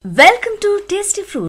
welcome to tasty fruit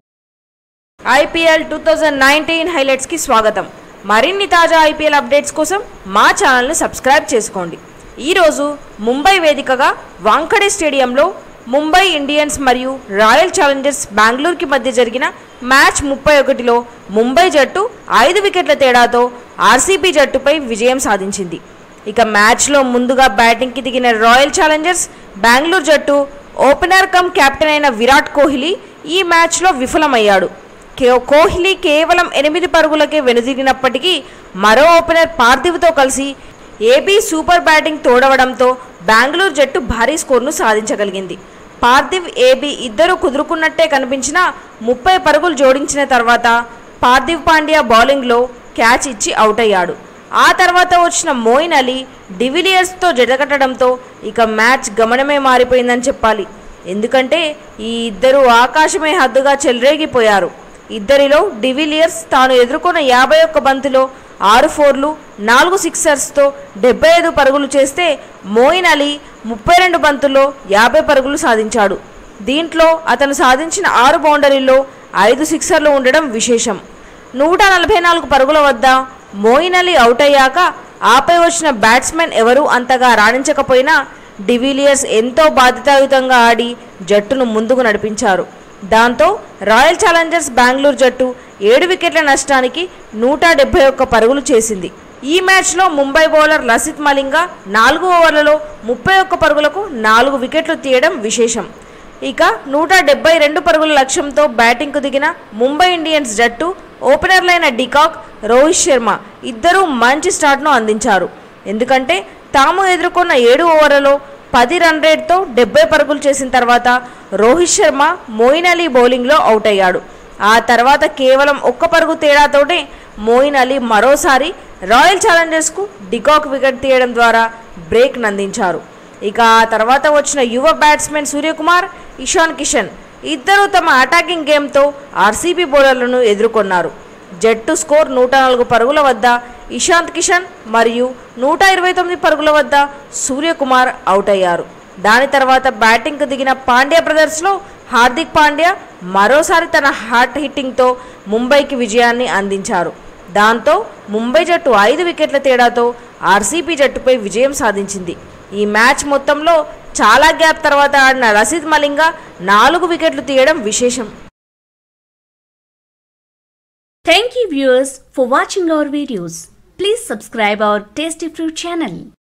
IPL two thousand nineteen హైలైట్స్కి స్వాగతం మరిన్ని తాజా ఐపీఎల్ అప్డేట్స్ కోసం మా ఛానల్ని సబ్స్క్రైబ్ చేసుకోండి ఈరోజు ముంబై వేదికగా వాంఖడే స్టేడియంలో ముంబై ఇండియన్స్ మరియు రాయల్ ఛాలెంజర్స్ బెంగళూరుకి మధ్య జరిగిన మ్యాచ్ ముప్పై ఒకటిలో ముంబై జట్టు ఐదు వికెట్ల తేడాతో ఆర్సీబీ జట్టుపై విజయం సాధించింది ఇక మ్యాచ్లో ముందుగా బ్యాటింగ్కి దిగిన రాయల్ ఛాలెంజర్స్ బెంగళూరు జట్టు ఓపెనర్ కమ్ కెప్టెన్ అయిన విరాట్ కోహ్లీ ఈ మ్యాచ్లో విఫలమయ్యాడు కే- కోహ్లీ కేవలం ఎనిమిది పరుగులకే వెనుదిరిగినప్పటికీ మరో ఓపెనర్ పార్థివ్తో కలిసి ఏబీ సూపర్ బ్యాటింగ్ తోడవడంతో బెంగళూరు జట్టు భారీ స్కోర్ను సాధించగలిగింది పార్థివ్ ఏబీ ఇద్దరు కుదురుకున్నట్టే కనిపించినా ముప్పై పరుగులు జోడించిన తర్వాత పార్థివ్ పాండ్యా బౌలింగ్లో క్యాచ్ ఇచ్చి అవుట్ అయ్యాడు ఆ తర్వాత వచ్చిన మోయిన్ అలీ డివిలియర్స్తో జతకట్టడంతో ఇక మ్యాచ్ గమనమే మారిపోయిందని చెప్పాలి ఎందుకంటే ఈ ఇద్దరు ఆకాశమే హద్దుగా చెలరేగిపోయారు ఇద్దరిలో డివిలియర్స్ తాను ఎదుర్కొన్న యాభై ఒక్క బంతిలో ఆరు ఫోర్లు నాలుగు సిక్సర్స్తో డెబ్బై ఐదు పరుగులు చేస్తే మోయిన్ అలీ ముప్పై రెండు బంతుల్లో యాభై పరుగులు సాధించాడు దీంట్లో అతను సాధించిన ఆరు బౌండరీల్లో ఐదు సిక్సర్లు ఉండడం విశేషం నూట నలభై నాలుగు పరుగుల వద్ద మోయిన్ అలీ అవుట్ అయ్యాక ఆపై వచ్చిన బ్యాట్స్మెన్ ఎవరూ అంతగా రాణించకపోయినా డివిలియర్స్ ఎంతో బాధ్యతాయుతంగా ఆడి జట్టును ముందుకు నడిపించారు దాంతో రాయల్ ఛాలెంజర్స్ బెంగళూరు జట్టు ఏడు వికెట్ల నష్టానికి నూట డెబ్బై ఒక్క పరుగులు చేసింది ఈ మ్యాచ్లో ముంబై బౌలర్ లసిత్ మలింగా నాలుగు ఓవర్లలో ముప్పై ఒక్క పరుగులకు నాలుగు వికెట్లు తీయడం విశేషం ఇక నూట డెబ్బై రెండు పరుగుల లక్ష్యంతో బ్యాటింగ్కు దిగిన ముంబై ఇండియన్స్ జట్టు ఓపెనర్లైన డికాక్ రోహిత్ శర్మ ఇద్దరూ మంచి స్టార్ట్ను అందించారు ఎందుకంటే తాము ఎదుర్కొన్న ఏడు ఓవర్లలో పది రన్ రేట్తో డెబ్బై పరుగులు చేసిన తర్వాత రోహిత్ శర్మ మోయిన్ అలీ బౌలింగ్లో అవుట్ అయ్యాడు ఆ తర్వాత కేవలం ఒక్క పరుగు తేడాతోనే మోయిన్ అలీ మరోసారి రాయల్ ఛాలెంజర్స్కు డికాక్ వికెట్ తీయడం ద్వారా బ్రేక్ నందించారు ఇక ఆ తర్వాత వచ్చిన యువ బ్యాట్స్మెన్ సూర్యకుమార్ ఇషాన్ కిషన్ ఇద్దరూ తమ అటాకింగ్ గేమ్తో ఆర్సీబీ బౌలర్లను ఎదుర్కొన్నారు జట్టు స్కోర్ నూట నాలుగు పరుగుల వద్ద ఇషాంత్ కిషన్ మరియు నూట ఇరవై తొమ్మిది పరుగుల వద్ద సూర్యకుమార్ అవుట్ అయ్యారు దాని తర్వాత బ్యాటింగ్కు దిగిన పాండ్యా బ్రదర్స్లో హార్దిక్ పాండ్యా మరోసారి తన హార్ట్ హిట్టింగ్తో ముంబైకి విజయాన్ని అందించారు దాంతో ముంబై జట్టు ఐదు వికెట్ల తేడాతో ఆర్సీబీ జట్టుపై విజయం సాధించింది ఈ మ్యాచ్ మొత్తంలో చాలా గ్యాప్ తర్వాత ఆడిన రసీద్ మలింగా నాలుగు వికెట్లు తీయడం విశేషం thank you viewers for watching our videos please subscribe our tasty fruit channel